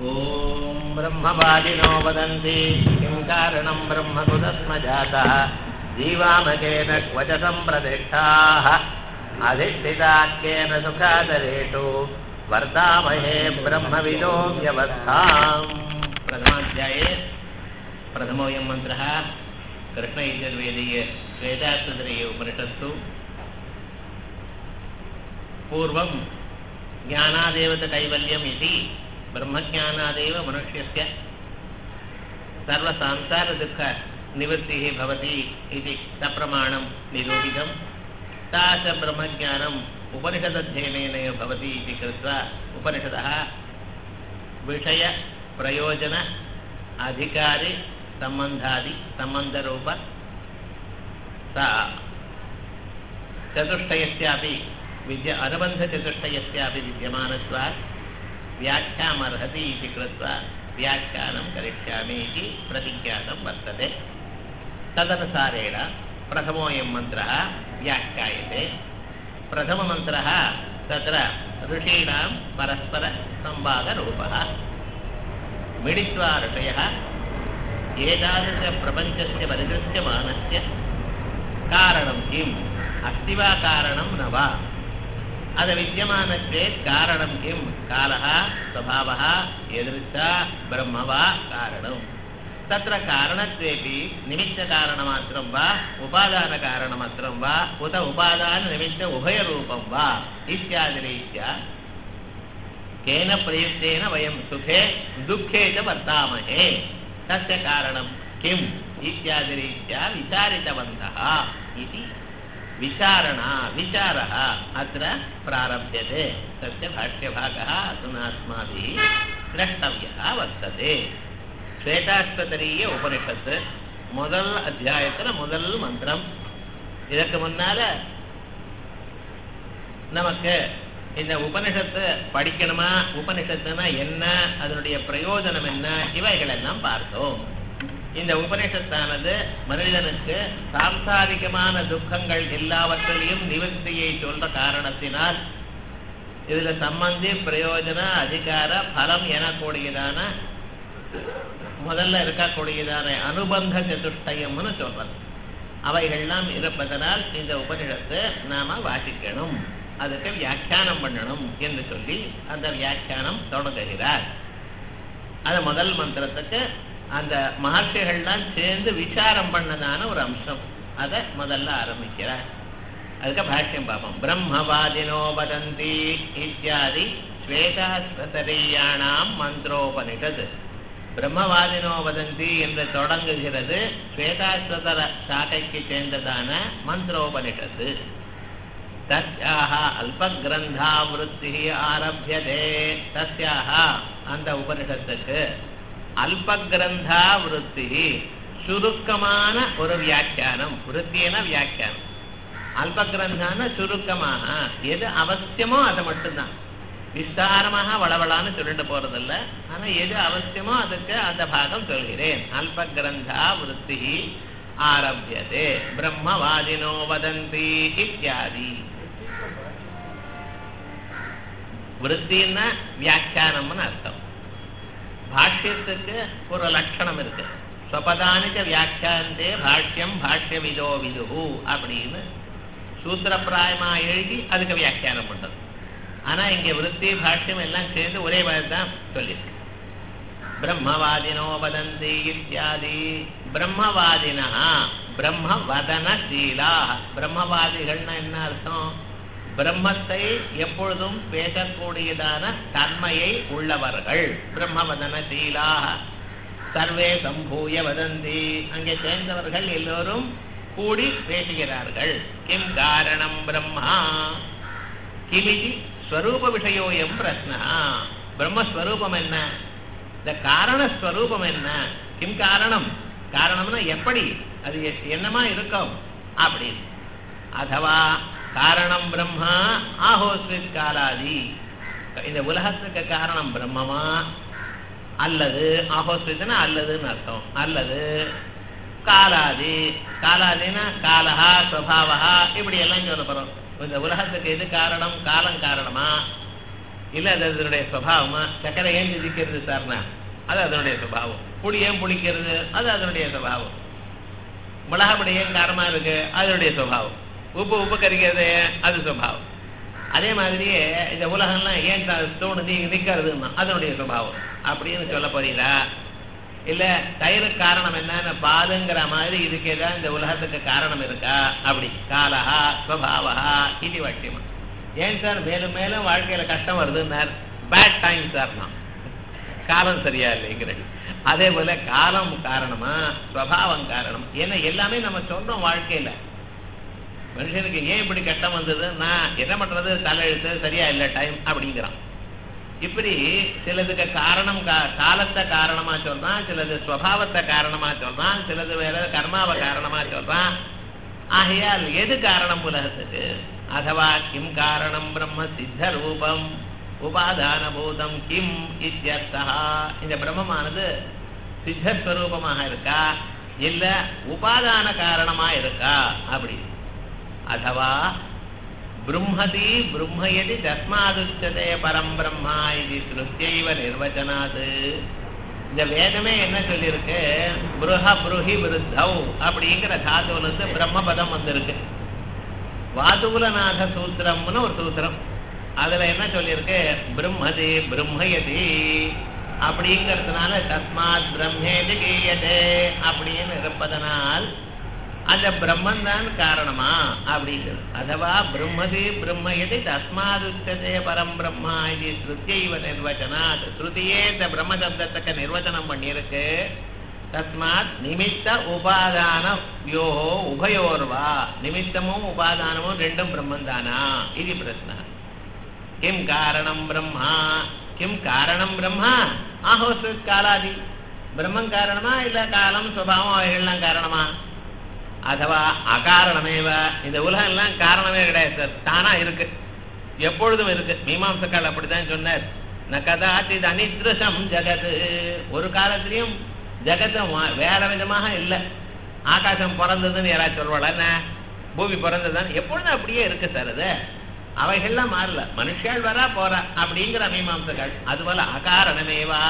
ॐ ब्रह्मवादिनो वदन्ति किं कारणं ब्रह्म कुतस्म जातः जीवामकेन क्वच सम्प्रदिष्टाः अधिष्ठिताख्येन सुखादरेषु वर्तामहे ब्रह्मविदो व्यवस्थाम् प्रथमाध्याये प्रथमोऽयं मन्त्रः कृष्णयजुर्वेदीय वेदास्तदरीय उपनिषत्सु पूर्वं ज्ञानादेवतकैवल्यम् इति ब्रह्मज्ञानादेव मनुष्यस्य सर्वसंसारदुःखनिवृत्तिः भवति इति सप्रमाणं निरूपितं सा च ब्रह्मज्ञानम् उपनिषदध्ययनेनैव भवति इति कृत्वा उपनिषदः विषयप्रयोजन अधिकारी सम्बन्धादि सम्बन्धरूप सा चतुष्टयस्यापि विद्य अनुबन्धचतुष्टयस्यापि विद्यमानत्वात् व्याख्यामर्हति इति कृत्वा व्याख्यानं करिष्यामि इति प्रतिज्ञातं वर्तते तदनुसारेण प्रथमोऽयं मन्त्रः व्याख्यायते प्रथममन्त्रः तत्र ऋषीणां परस्परसंवादरूपः मिलित्वा ऋषयः एतादृशप्रपञ्चस्य परिदृश्यमानस्य कारणं किम् अस्ति वा कारणं न वा अद विद्यमानचेत् कारणं किं कालः स्वभावः यदृच्छा ब्रह्म वा कारणं तत्र कारणत्वेपि निमित्तकारणमात्रं वा उपादानकारणमात्रं वा उत उपादाननिमित्त उभयरूपं वा इत्यादिरीत्या केन प्रयुक्तेन वयं सुखे दुःखे च वर्तामहे तस्य कारणं किम् इत्यादिरीत्या विचारितवन्तः इति विचारणा विचारः अत्र प्रारभ्यते तस्य भाष्यभागः अधुना अस्माभिः द्रष्टव्यः वर्तते ஸ்வேதாஸ்வதரிய உபனிஷத்து முதல் அத்தியாயத்தில் முதல் மந்திரம் இதற்கு முன்னால நமக்கு இந்த உபனிஷத்து படிக்கணுமா உபனிஷத்துனா என்ன அதனுடைய பிரயோஜனம் என்ன இவைகள் எல்லாம் பார்த்தோம் இந்த உபனிஷத்தானது மனிதனுக்கு சாம்சாரிகமான துக்கங்கள் எல்லாவற்றிலையும் நிவர்த்தியை சொல்ற காரணத்தினால் இதுல சம்பந்தி பிரயோஜன அதிகார பலம் எனக்கூடியதான முதல்ல இருக்கக்கூடியதான அனுபந்த சதுஷ்டயம்னு சொல்றது அவைகள்லாம் இருப்பதனால் இந்த உபனிஷத்தை நாம வாசிக்கணும் அதுக்கு வியாக்கியானம் பண்ணணும் என்று சொல்லி அந்த வியாக்கியானம் தொடங்குகிறார் அது முதல் மந்திரத்துக்கு அந்த மகர்ஷிகள்லாம் சேர்ந்து விசாரம் பண்ணதான ஒரு அம்சம் அதை முதல்ல ஆரம்பிக்கிறார் அதுக்கு பாஷ்யம் பார்ப்போம் பிரம்மவாதினோ வதந்தி இத்தியாதி ஸ்வேதாஸ்வதரீயானாம் மந்திரோபனிஷத் பிரம்மவாதினோ வதந்தி என்று தொடங்குகிறது ஸ்வேதாஸ்வதர சாக்கைக்கு சேர்ந்ததான மந்திரோபனிஷத்து தஸ்யாக அல்பகிரந்தாவிருத்தி ஆரம்பியதே தஸ்யாக அந்த உபனிஷத்துக்கு அல்பகிரந்தா விருத்தி சுருக்கமான ஒரு வியாக்கியானம் விருத்தியன வியாக்கியானம் அல்பகிரந்தான சுருக்கமாக எது அவசியமோ அது மட்டும்தான் விஸ்தாரமாக வளவளான்னு சொல்லிட்டு போறதில்ல ஆனா எது அவசியமோ அதுக்கு அந்த பாகம் சொல்கிறேன் அல்பகிரந்தா விருத்தி ஆரம்பியதே பிரம்மவாதினோ வதந்தி இத்தியாதி விருத்தின்னா வியாக்கியானம்னு அர்த்தம் பாஷ்யத்துக்கு ஒரு லட்சணம் இருக்கு ஸ்வபதானிக்க வியாக்கியாந்தே பாஷ்யம் பாஷ்ய விதோ விதுகு அப்படின்னு சூத்திரப்பிராயமா எழுதி அதுக்கு வியாக்கியானம் பண்றது ஆனா இங்க விருத்தி பாஷ்யம் எல்லாம் சேர்ந்து ஒரே மாதிரி தான் சொல்லியிருக்கு பிரம்மவாதினோ வதந்தி இத்தியாதி பிரம்மவாதினா பிரம்ம வதனசீலா பிரம்மவாதிகள்னா என்ன அர்த்தம் பிரம்மத்தை எப்பொழுதும் பேசக்கூடியதான தன்மையை உள்ளவர்கள் பிரம்மவதனசீலா சர்வே சம்பூய வதந்தி அங்கே சேர்ந்தவர்கள் எல்லோரும் கூடி பேசுகிறார்கள் கிம் காரணம் பிரம்மா கிமிதி ஸ்வரூப விஷயோயம் பிரஸ்னா பிரம்மஸ்வரூபம் என்ன இந்த காரணஸ்வரூபம் என்ன கிம் காரணம் காரணம்னா எப்படி அது என்னமா இருக்கும் அப்படி அதுவா காரணம் பிரம்மா ஆஹோஸ்வித் காலாதி இந்த உலகத்துக்கு காரணம் பிரம்மமா அல்லது ஆஹோஸ்வித்னா அல்லதுன்னு அர்த்தம் அல்லது காலாதி காலாதினா காலஹா ஸ்வபாவா இப்படி எல்லாம் சொல்ல போறோம் இந்த உலகத்துக்கு எது காரணம் காலம் காரணமா இல்ல அது அதனுடைய சுபாவமா சக்கரை ஏன் திதிக்கிறது சார்னா அது அதனுடைய சுபாவம் புளி ஏன் புளிக்கிறது அது அதனுடைய சுபாவம் மிளகாப்பொடி ஏன் காரமா இருக்கு அதனுடைய சுபாவம் உப்பு உப்பு கறிக்கிறது அது சுபாவம் அதே மாதிரியே இந்த உலகம்லாம் ஏன் த- தூணு நீ நிக்கிறதுன்னா அதனுடைய சுபாவம் அப்படின்னு சொல்ல போறீங்களா இல்ல தயிருக்கு காரணம் என்னன்னு பாலுங்கிற மாதிரி இதுக்கு ஏதாவது இந்த உலகத்துக்கு காரணம் இருக்கா அப்படி காலஹா ஸ்வபாவஹா இது வாக்கியமா ஏன் சார் மேலும் மேலும் வாழ்க்கையில கஷ்டம் வருதுன்னார் பேட் டைம் சார் நான் காலம் சரியா இல்லைங்கிறது அதே போல காலம் காரணமா ஸ்வபாவம் காரணம் ஏன்னா எல்லாமே நம்ம சொல்றோம் வாழ்க்கையில மனுஷனுக்கு ஏன் இப்படி கஷ்டம் வந்தது நான் என்ன பண்றது தலையெழுத்து சரியா இல்லை டைம் அப்படிங்கிறான் இப்படி சிலதுக்கு காரணம் கா- காலத்தை காரணமா சொல்றான் சிலது ஸ்வபாவத்தை காரணமா சொல்றான் சிலது வேற கர்மாவை காரணமா சொல்றான் ஆகையால் எது காரணம் உலகத்துக்கு அதுவா கிம் காரணம் பிரம்ம சித்த ரூபம் உபாதான பூதம் கிம் இத்தியர்த்தா இந்த பிரம்மமானது சித்தஸ்வரூபமாக இருக்கா இல்ல உபாதான காரணமா இருக்கா அப்படி அதுவா பிரம்மதி பிரம்மயதி தஸ்மாதுச்சதே பரம் பிரம்மா இது ஸ்ருத்தியைவ நிர்வச்சனாது இந்த வேதமே என்ன சொல்லியிருக்கு புருஹ புருஹி விருத்தௌ அப்படிங்கிற தாத்துவனுக்கு பிரம்மபதம் வந்திருக்கு வாதுகுலநாத சூத்திரம்னு ஒரு சூத்திரம் அதுல என்ன சொல்லியிருக்கு பிரம்மதி பிரம்மயதி அப்படிங்கிறதுனால தஸ்மாத் பிரம்மேதி கீயதே அப்படின்னு இருப்பதனால் அந்த பிரம்மன் தான் காரணமா அப்படிங்கிறது அதுவா பிரம்மதி பிரம்மயதி தஸ்மாதுச்சதே பரம் பிரம்மா இது ஸ்ருத்தியைவ நிர்வச்சனாத் ஸ்ருதியே இந்த பிரம்ம சப்தத்துக்கு நிர்வச்சனம் பண்ணியிருக்கு தஸ்மாத் நிமித்த உபாதான யோ உபயோர்வா நிமித்தமும் உபாதானமும் ரெண்டும் பிரம்மன் தானா இது பிரச்சனை கிம் காரணம் பிரம்மா கிம் காரணம் பிரம்மா ஆஹோஸ் காலாதி பிரம்மன் காரணமா இல்ல காலம் சுபாவம் அவைகள்லாம் காரணமா அதுவா அகாரணமேவ இந்த உலகம் எல்லாம் காரணமே கிடையாது சார் தானா இருக்கு எப்பொழுதும் இருக்கு மீமாம்சக்கால் அப்படித்தான் சொன்னார் ந கதாச்சித் அனித்ருஷம் ஜகத் ஒரு காலத்திலையும் ஜெகத்து வா- வேற விதமாக இல்லை ஆகாசம் பிறந்ததுன்னு யாராச்சும் சொல்வாளா என்ன பூமி பிறந்ததுன்னு எப்பொழுதும் அப்படியே இருக்கு சார் அது அவைகள்லாம் மாறல மனுஷால் வரா போறா அப்படிங்கிற மீமாம்சங்கள் அதுபோல அகாரணமேவா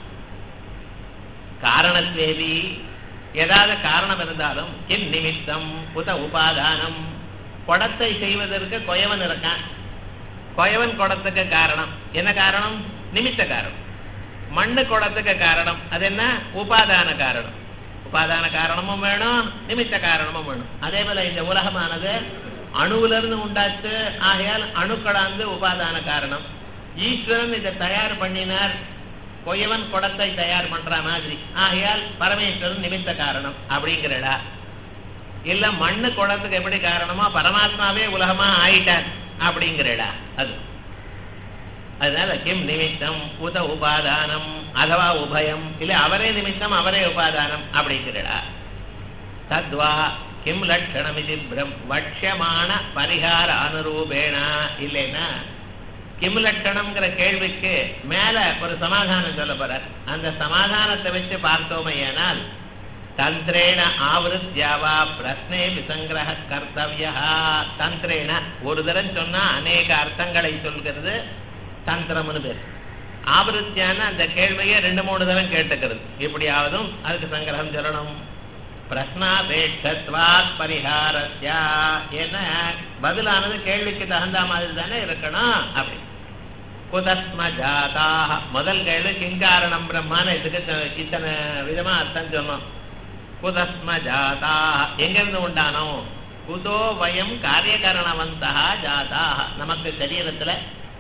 காரணத்வேதி ஏதாவது காரணம் இருந்தாலும் கிம் நிமித்தம் உத உபாதானம் குடத்தை செய்வதற்கு கொயவன் இருக்கான் கொயவன் குடத்துக்கு காரணம் என்ன காரணம் நிமித்த காரணம் மண்ணு குடத்துக்கு காரணம் அது என்ன உபாதான காரணம் உபாதான காரணமும் வேணும் நிமித்த காரணமும் வேணும் அதே போல இந்த உலகமானது அணுவுல இருந்து உண்டாச்சு ஆகையால் அணுக்களாந்து உபாதான காரணம் ஈஸ்வரன் இதை தயார் பண்ணினார் கொயவன் குடத்தை தயார் பண்ற மாதிரி ஆகையால் பரமேஸ்வரன் நிமித்த காரணம் அப்படிங்கிறடா இல்ல மண்ணு குடத்துக்கு எப்படி காரணமோ பரமாத்மாவே உலகமா ஆயிட்டார் அப்படிங்கிறடா அது அதனால கிம் நிமித்தம் உத உபாதானம் அதுவா உபயம் இல்ல அவரே நிமித்தம் அவரே உபாதானம் அப்படிங்கிறடா தத்வா கிம் லட்சணம் இது பிரம் வட்சியமான பரிகார அனுரூபேணா இல்லைன்னா கிம் லட்சணம்ங்கிற கேள்விக்கு மேல ஒரு சமாதானம் சொல்ல போறார் அந்த சமாதானத்தை வச்சு பார்த்தோமையானால் தந்திரேன ஆவருத்தியாவா பிரஸ்னே விசங்கிரக கர்த்தவியா தந்திரேன ஒரு தரம் சொன்னா அநேக அர்த்தங்களை சொல்கிறது தந்திரம்னு பேர் ஆவருத்தியான அந்த கேள்வியை ரெண்டு மூணு தரம் கேட்டுக்கிறது எப்படியாவதும் அதுக்கு சங்கிரகம் சொல்லணும் பிரஸ்னாபேட்சத்வாத் பரிஹாரஸ்யா ஏன்னா பதிலானது கேள்விக்கு தகுந்த மாதிரி தானே இருக்கணும் அப்படி குதஸ்ம ஜாதாக முதல் கேள்வி கிங்காரணம் பிரம்மான இதுக்கு த- இத்தனை விதமா அர்த்தம் சொன்னோம் குதஸ்ம ஜாதாக எங்கிருந்து உண்டானோ குதோ வயம் காரியகரணவந்தா ஜாதாக நமக்கு சரீரத்துல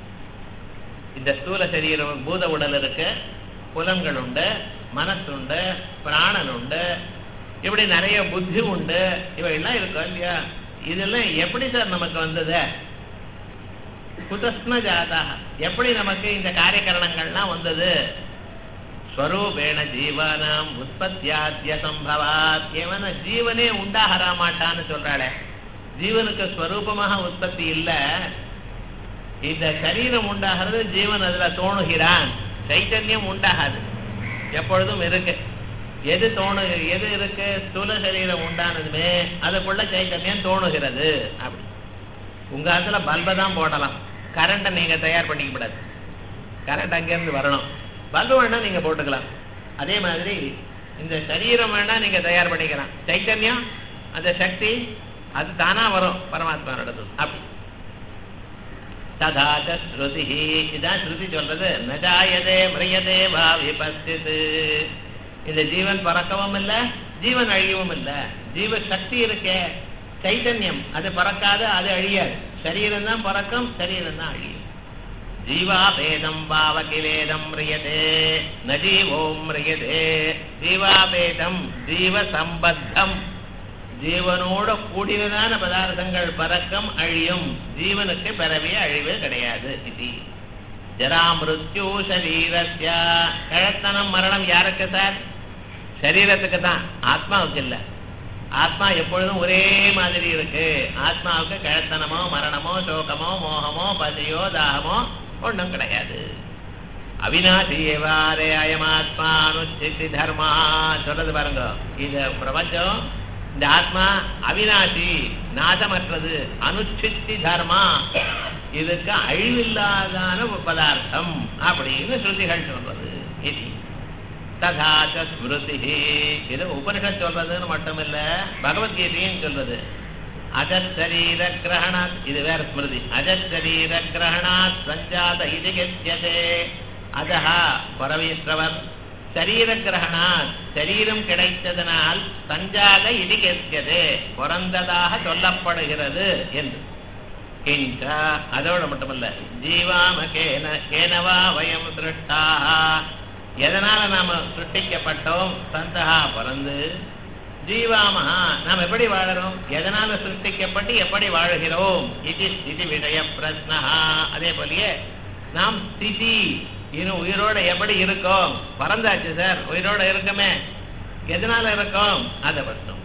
இந்த ஸ்தூல சரீரம் பூத உடல் இருக்கு புலன்கள் உண்டு மனசு உண்டு பிராணன் உண்டு இப்படி நிறைய புத்தி உண்டு இவையெல்லாம் இருக்கும் இல்லையா இதெல்லாம் எப்படி சார் நமக்கு வந்தது குதஸ்ம ஜாதா எப்படி நமக்கு இந்த காரியகரணங்கள்லாம் வந்தது ஸ்வரூபேண ஜீவனம் உற்பத்தியாத்திய சம்பவாத் ஏவன ஜீவனே உண்டாகற மாட்டான்னு சொல்றாளே ஜீவனுக்கு ஸ்வரூபமாக உற்பத்தி இல்ல இந்த சரீரம் உண்டாகிறது ஜீவன் அதுல தோணுகிறான் சைத்தன்யம் உண்டாகாது எப்பொழுதும் இருக்கு எது தோணு எது இருக்கு ஸ்தூல சரீரம் உண்டானதுமே அதுக்குள்ள சைத்தன்யம் தோணுகிறது அப்படி உங்க இடத்துல பல்பை தான் போடலாம் கரண்ட்டை நீங்க தயார் பண்ணிக்க கூடாது கரண்ட் அங்கேருந்து வரணும் பல்பு வேணா நீங்க போட்டுக்கலாம் அதே மாதிரி இந்த சரீரம் வேணா நீங்க தயார் பண்ணிக்கலாம் சைத்தன்யம் அந்த சக்தி அது தானா வரும் பரமாத்மா நடந்தது அப்படி ததாச்ச ஸ்ருதி இதான் ஸ்ருதி சொல்றது நஜாயதே மிரியதே வா விபஸ்திது இந்த ஜீவன் பறக்கவும் இல்ல ஜீவன் அழியவும் இல்ல ஜீவ சக்தி இருக்கே சைத்தன்யம் அது பறக்காது அது அழியாது சரீரம் தான் பறக்கும் சரீரம் தான் அழியும் ஜீவாபேதம் பாவகிலேதம் மிரியதே ந ஜீவோம் மிரியதே ஜீவாபேதம் ஜீவ சம்பத்தம் ஜீவனோட கூடினதான பதார்த்தங்கள் பறக்கம் அழியும் ஜீவனுக்கு பிறவே அழிவு கிடையாது இது ஜரா மிருத்யு சரீரஸ்ய கழத்தனம் மரணம் யாருக்கு சார் சரீரத்துக்கு தான் ஆத்மாவுக்கு இல்ல ஆத்மா எப்பொழுதும் ஒரே மாதிரி இருக்கு ஆத்மாவுக்கு கழத்தனமோ மரணமோ சோகமோ மோகமோ பசியோ தாகமோ ஒன்றும் கிடையாது அவினாசி ஏவாரே அயமாத்மா அனுச்சித்தி தர்மா சொல்றது பாருங்க இது பிரபஞ்சம் இந்த ஆத்மா அவினாசி நாசமற்றது அனுச்சித்தி தர்மா இதுக்கு அழிவில்லாதான ஒரு பதார்த்தம் அப்படின்னு ஸ்ருதிகள் சொல்றது இது ததாச்ச ஸ்மிருதி இது உபனிஷத் சொல்றதுன்னு மட்டும் இல்ல பகவத்கீதையும் சொல்றது அஜசரீர கிரகணாத் இது வேற ஸ்மிருதி அஜசரீர கிரகணாத் சஞ்சாத இது கெத்தியதே அதஹா பரமேஸ்வரர் சரீர கிரகணாத் சரீரம் கிடைத்ததனால் சஞ்சாத இது கெத்தியதே பிறந்ததாக சொல்லப்படுகிறது என்று கிஞ்ச அதோட மட்டுமல்ல ஜீவாம கேன கேனவா வயம் சிருஷ்டாக எதனால நாம சிருஷ்டிக்கப்பட்டோம் சந்தகா பிறந்து ஜீவாமஹா நாம் எப்படி வாழறோம் எதனால சிருஷ்டிக்கப்பட்டு எப்படி வாழுகிறோம் இது ஸ்திதி விஷய பிரஸ்னா அதே போலயே நாம் ஸ்திதி இன்னும் உயிரோட எப்படி இருக்கோம் பறந்தாச்சு சார் உயிரோட இருக்கமே எதனால இருக்கோம் அதை பிரச்சனை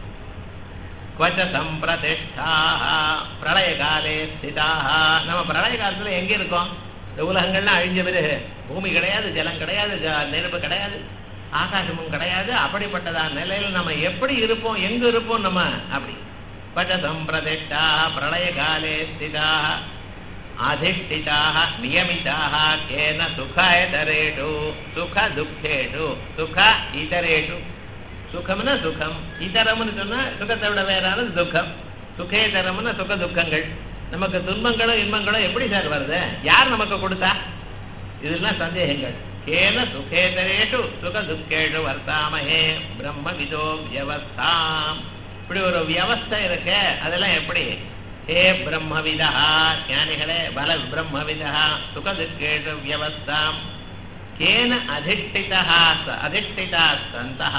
குவச்ச சம்பிரதிஷ்டாக பிரளய காலே ஸ்திதாக நம்ம பிரளய காலத்துல எங்க இருக்கோம் இந்த உலகங்கள்லாம் அழிஞ்ச பிறகு பூமி கிடையாது ஜலம் கிடையாது ஜ- நெருப்பு கிடையாது ஆகாசமும் கிடையாது அப்படிப்பட்டதான் நிலையில நம்ம எப்படி இருப்போம் எங்க இருப்போம் நம்ம அப்படி பச்ச சம்பிரதிஷ்டாக பிரளய காலே ஸ்திதாக அதிஷ்டிதாக நியமிதாக கேன சுகாயதரேஷு சுக துக்கேஷு சுக இதரேஷு சுகம்னா சுகம் இதரம்னு சொன்னா சுகத்தை விட வேறானது துக்கம் சுகேதரம்னா சுக துக்கங்கள் நமக்கு துன்பங்களும் இன்பங்களும் எப்படி சார் வருது யார் நமக்கு கொடுத்தா இதெல்லாம் சந்தேகங்கள் கேன சுகேதரேஷு சுக துக்கேஷு வர்த்தாமஹே பிரம்ம விதோ வியவஸ்தாம் இப்படி ஒரு வியவஸ்தை இருக்கு அதெல்லாம் எப்படி ஹே பிரம்மவிதா ஞானிகளே பல பிரம்மவிதா சுக துக்கேஷு வியவஸ்தாம் கேன அதிஷ்டிதா ச- அதிஷ்டிதா சந்தா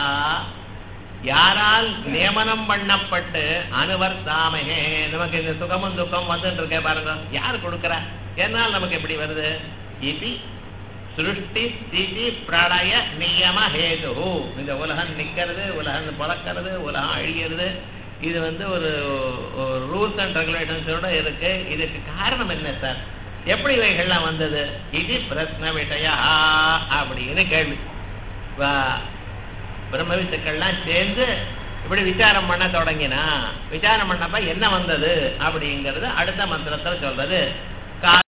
யாரால் நியமனம் பண்ணப்பட்டு அனுவர்த்தாமகே நமக்கு இந்த சுகமும் துக்கம் வந்துட்டு இருக்கே பாருங்க யார் கொடுக்கறா என்னால் நமக்கு எப்படி வருது இது சிருஷ்டி ஸ்திதி பிரளய நியம ஹேது இந்த உலகம் நிக்கிறது உலகம் பிறக்கிறது உலகம் அழிகிறது இது வந்து ஒரு ரூல்ஸ் அண்ட் ரெகுலேஷன்ஸோட இருக்கு இதுக்கு காரணம் என்ன சார் எப்படி இவைகள்லாம் வந்தது இது பிரஸ்ன விஷயா அப்படின்னு கேள்வி வா- பிரம்ம வித்துக்கள்லாம் சேர்ந்து இப்படி விசாரம் பண்ண தொடங்கினா விசாரம் பண்ணப்ப என்ன வந்தது அப்படிங்கிறது அடுத்த மந்திரத்தில் சொல்றது